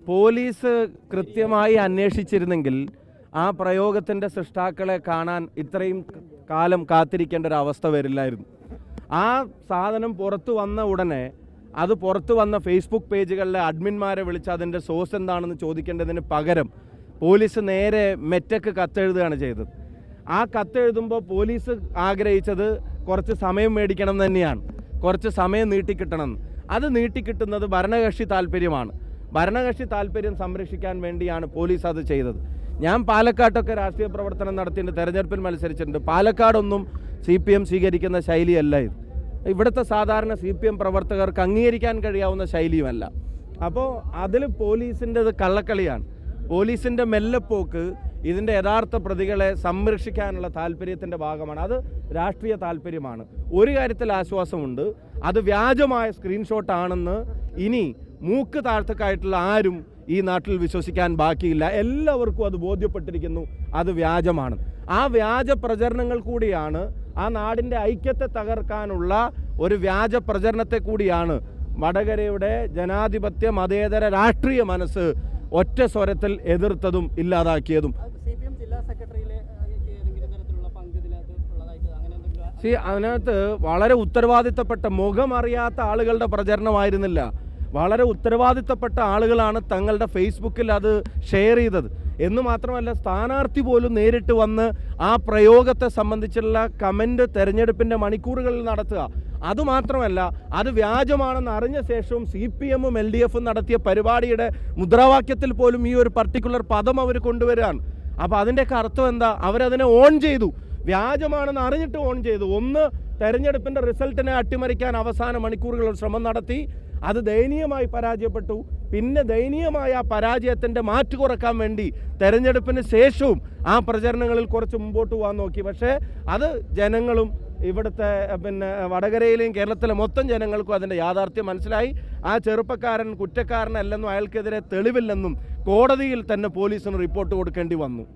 Police കൃത്യമായി അന്വേഷിച്ചിരുന്നെങ്കിൽ ആ പ്രയോഗത്തിൻ്റെ സൃഷ്ടാക്കളെ കാണാൻ ഇത്രയും കാലം കാത്തിരിക്കേണ്ട ഒരു അവസ്ഥ വരില്ലായിരുന്നു ആ സാധനം പുറത്തു വന്ന ഉടനെ അത് പുറത്തു വന്ന ഫേസ്ബുക്ക് പേജുകളിലെ അഡ്മിന്മാരെ വിളിച്ച് അതിൻ്റെ സോഴ്സ് എന്താണെന്ന് ചോദിക്കേണ്ടതിന് പകരം പോലീസ് നേരെ മെറ്റക്ക് കത്തെഴുതുകയാണ് ചെയ്തത് ആ കത്തെഴുതുമ്പോൾ പോലീസ് ആഗ്രഹിച്ചത് കുറച്ച് സമയം മേടിക്കണം എന്ന് തന്നെയാണ് കുറച്ച് സമയം നീട്ടിക്കിട്ടണം എന്ന്. അത് നീട്ടിക്കിട്ടുന്നത് ഭരണകക്ഷി താല്പര്യമാണ് ഭരണകക്ഷി താല്പര്യം സംരക്ഷിക്കാൻ വേണ്ടിയാണ് പോലീസ് അത് ചെയ്തത് ഞാൻ പാലക്കാട്ടൊക്കെ രാഷ്ട്രീയ പ്രവർത്തനം നടത്തിയിട്ടുണ്ട് തെരഞ്ഞെടുപ്പിൽ മത്സരിച്ചിട്ടുണ്ട് പാലക്കാടൊന്നും സി പി എം സ്വീകരിക്കുന്ന ശൈലിയല്ല ഇത് ഇവിടുത്തെ സാധാരണ സി പി എം പ്രവർത്തകർക്ക് അംഗീകരിക്കാൻ കഴിയാവുന്ന ശൈലിയുമല്ല അപ്പോൾ അതിൽ പോലീസിൻ്റെത് കള്ളക്കളിയാണ് പോലീസിൻ്റെ മെല്ലെപ്പോക്ക് ഇതിൻ്റെ യഥാർത്ഥ പ്രതികളെ സംരക്ഷിക്കാനുള്ള താല്പര്യത്തിൻ്റെ ഭാഗമാണ് അത് രാഷ്ട്രീയ താല്പര്യമാണ് ഒരു കാര്യത്തിൽ ആശ്വാസമുണ്ട് അത് വ്യാജമായ സ്ക്രീൻഷോട്ട് ആണെന്ന് ഇനി മൂക്ക് താഴ്ത്തക്കായിട്ടുള്ള ആരും ഈ നാട്ടിൽ വിശ്വസിക്കാൻ ബാക്കിയില്ല എല്ലാവർക്കും അത് ബോധ്യപ്പെട്ടിരിക്കുന്നു അത് വ്യാജമാണ് ആ വ്യാജ പ്രചരണങ്ങൾ കൂടിയാണ് ആ നാടിൻ്റെ ഐക്യത്തെ തകർക്കാനുള്ള ഒരു വ്യാജ പ്രചരണത്തെ കൂടിയാണ് വടകരയുടെ ജനാധിപത്യ മതേതര രാഷ്ട്രീയ മനസ്സ് ഒറ്റ സ്വരത്തിൽ എതിർത്തതും ഇല്ലാതാക്കിയതും സി പി എം ജില്ലാ സെക്രട്ടറിയിലെ ഏതെങ്കിലും തരത്തിലുള്ള പങ്ക് ഇതിനകത്ത് ഉള്ളതായിട്ട് അങ്ങനെ എന്തെങ്കിലും സി അതിനകത്ത് വളരെ ഉത്തരവാദിത്തപ്പെട്ട മുഖമറിയാത്ത ആളുകളുടെ പ്രചരണമായിരുന്നില്ല വളരെ ഉത്തരവാദിത്തപ്പെട്ട ആളുകളാണ് തങ്ങളുടെ ഫേസ്ബുക്കിൽ അത് ഷെയർ ചെയ്തത് എന്ന് മാത്രമല്ല സ്ഥാനാർത്ഥി പോലും നേരിട്ട് വന്ന് ആ പ്രയോഗത്തെ സംബന്ധിച്ചുള്ള കമൻ്റ് തെരഞ്ഞെടുപ്പിൻ്റെ മണിക്കൂറുകളിൽ നടത്തുക അതുമാത്രമല്ല അത് വ്യാജമാണെന്ന് അറിഞ്ഞ ശേഷവും സി പി എമ്മും എൽ ഡി എഫും നടത്തിയ പരിപാടിയുടെ മുദ്രാവാക്യത്തിൽ പോലും ഈ ഒരു പർട്ടിക്കുലർ പദം അവർ കൊണ്ടുവരികയാണ് അപ്പോൾ അതിൻ്റെയൊക്കെ അർത്ഥം എന്താ അവരതിനെ ഓൺ ചെയ്തു വ്യാജമാണെന്ന് അറിഞ്ഞിട്ട് ഓൺ ചെയ്തു ഒന്ന് തെരഞ്ഞെടുപ്പിൻ്റെ റിസൾട്ടിനെ അട്ടിമറിക്കാൻ അവസാന മണിക്കൂറുകൾ ഒരു ശ്രമം നടത്തി അത് ദയനീയമായി പരാജയപ്പെട്ടു പിന്നെ ദയനീയമായ ആ പരാജയത്തിൻ്റെ മാറ്റ് കുറക്കാൻ വേണ്ടി തെരഞ്ഞെടുപ്പിന് ശേഷവും ആ പ്രചരണങ്ങളിൽ കുറച്ച് മുമ്പോട്ട് പോകാൻ നോക്കി പക്ഷേ അത് ജനങ്ങളും ഇവിടുത്തെ അഹ്, പിന്നെ വടകരയിലെയും കേരളത്തിലെ മൊത്തം ജനങ്ങൾക്കും അതിൻ്റെ യാഥാർത്ഥ്യം മനസ്സിലായി ആ ചെറുപ്പക്കാരൻ കുറ്റക്കാരനല്ലെന്നും അയാൾക്കെതിരെ തെളിവില്ലെന്നും കോടതിയിൽ തന്നെ പോലീസിന് റിപ്പോർട്ട് കൊടുക്കേണ്ടി വന്നു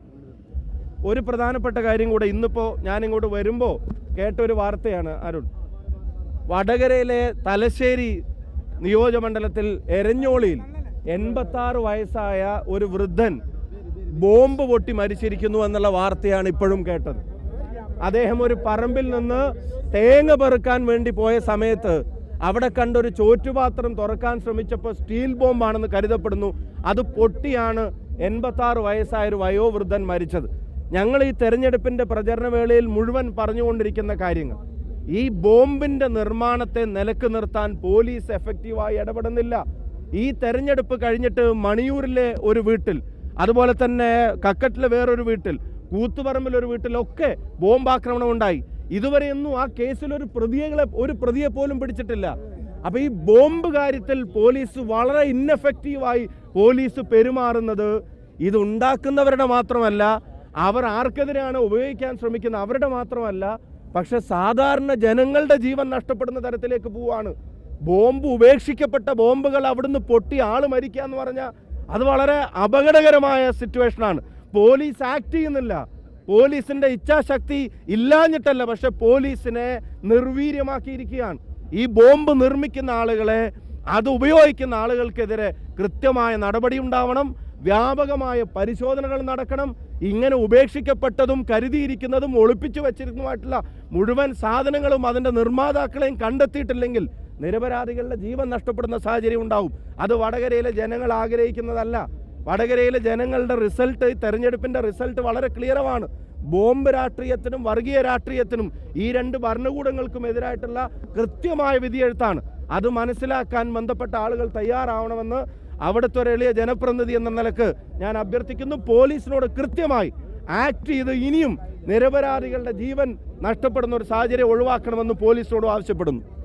ഒരു പ്രധാനപ്പെട്ട കാര്യം കൂടെ ഇന്നിപ്പോൾ ഞാനിങ്ങോട്ട് വരുമ്പോൾ കേട്ടൊരു വാർത്തയാണ് അരുൺ വടകരയിലെ തലശ്ശേരി നിയോജകമണ്ഡലത്തിൽ എരഞ്ഞോളിയിൽ എൺപത്താറ് വയസ്സായ ഒരു വൃദ്ധൻ ബോംബ് പൊട്ടി മരിച്ചിരിക്കുന്നു എന്നുള്ള വാർത്തയാണ് ഇപ്പോഴും കേട്ടത് അദ്ദേഹം ഒരു പറമ്പിൽ നിന്ന് തേങ്ങ പെറുക്കാൻ വേണ്ടി പോയ സമയത്ത് അവിടെ കണ്ടൊരു ചോറ്റുപാത്രം തുറക്കാൻ ശ്രമിച്ചപ്പോൾ സ്റ്റീൽ ബോംബാണെന്ന് കരുതപ്പെടുന്നു അത് പൊട്ടിയാണ് എൺപത്താറ് വയസ്സായ ഒരു വയോവൃദ്ധൻ മരിച്ചത് ഞങ്ങൾ ഈ തെരഞ്ഞെടുപ്പിൻ്റെ പ്രചരണ വേളയിൽ മുഴുവൻ പറഞ്ഞുകൊണ്ടിരിക്കുന്ന കാര്യങ്ങൾ ഈ ബോംബിന്റെ നിർമ്മാണത്തെ നിലക്ക് നിർത്താൻ പോലീസ് എഫക്റ്റീവായി ഇടപെടുന്നില്ല ഈ തെരഞ്ഞെടുപ്പ് കഴിഞ്ഞിട്ട് മണിയൂരിലെ ഒരു വീട്ടിൽ അതുപോലെ തന്നെ കക്കട്ടിലെ വേറൊരു വീട്ടിൽ കൂത്തുപറമ്പിൽ ഒരു വീട്ടിലൊക്കെ ബോംബാക്രമണം ഉണ്ടായി ഇതുവരെയൊന്നും ആ കേസിൽ ഒരു പ്രതികളെ ഒരു പ്രതിയെ പോലും പിടിച്ചിട്ടില്ല അപ്പൊ ഈ ബോംബ് കാര്യത്തിൽ പോലീസ് വളരെ ഇന്നഫക്റ്റീവായി പോലീസ് പെരുമാറുന്നത് ഇത് ഉണ്ടാക്കുന്നവരുടെ മാത്രമല്ല അവർ ആർക്കെതിരെയാണ് ഉപയോഗിക്കാൻ ശ്രമിക്കുന്നത് അവരുടെ മാത്രമല്ല പക്ഷെ സാധാരണ ജനങ്ങളുടെ ജീവൻ നഷ്ടപ്പെടുന്ന തരത്തിലേക്ക് പോവാണ് ബോംബ് ഉപേക്ഷിക്കപ്പെട്ട ബോംബുകൾ അവിടുന്ന് പൊട്ടി ആള് മരിക്കുക എന്ന് പറഞ്ഞാൽ അത് വളരെ അപകടകരമായ സിറ്റുവേഷനാണ് പോലീസ് ആക്ട് ചെയ്യുന്നില്ല പോലീസിന്റെ ഇച്ഛാശക്തി ഇല്ലാഞ്ഞിട്ടല്ല പക്ഷെ പോലീസിനെ നിർവീര്യമാക്കിയിരിക്കുകയാണ് ഈ ബോംബ് നിർമ്മിക്കുന്ന ആളുകളെ അത് ഉപയോഗിക്കുന്ന ആളുകൾക്കെതിരെ കൃത്യമായ നടപടി ഉണ്ടാവണം വ്യാപകമായ പരിശോധനകൾ നടക്കണം ഇങ്ങനെ ഉപേക്ഷിക്കപ്പെട്ടതും കരുതിയിരിക്കുന്നതും ഒളിപ്പിച്ചു വച്ചിരുന്നതുമായിട്ടുള്ള മുഴുവൻ സാധനങ്ങളും അതിൻ്റെ നിർമ്മാതാക്കളെയും കണ്ടെത്തിയിട്ടില്ലെങ്കിൽ നിരപരാധികളുടെ ജീവൻ നഷ്ടപ്പെടുന്ന സാഹചര്യം ഉണ്ടാവും അത് വടകരയിലെ ജനങ്ങൾ ആഗ്രഹിക്കുന്നതല്ല വടകരയിലെ ജനങ്ങളുടെ റിസൾട്ട് തെരഞ്ഞെടുപ്പിന്റെ റിസൾട്ട് വളരെ ക്ലിയറുമാണ് ബോംബ് രാഷ്ട്രീയത്തിനും വർഗീയ രാഷ്ട്രീയത്തിനും ഈ രണ്ട് ഭരണകൂടങ്ങൾക്കും എതിരായിട്ടുള്ള കൃത്യമായ വിധിയെഴുത്താണ് അത് മനസ്സിലാക്കാൻ ബന്ധപ്പെട്ട ആളുകൾ തയ്യാറാവണമെന്ന് അവിടുത്തെ ഒരു എളിയ ജനപ്രതിനിധി എന്ന നിലക്ക് ഞാൻ അഭ്യർത്ഥിക്കുന്നു പോലീസിനോട് കൃത്യമായി ആക്ട് ചെയ്ത് ഇനിയും നിരപരാധികളുടെ ജീവൻ നഷ്ടപ്പെടുന്ന ഒരു സാഹചര്യം ഒഴിവാക്കണമെന്ന് പോലീസിനോട് ആവശ്യപ്പെടുന്നു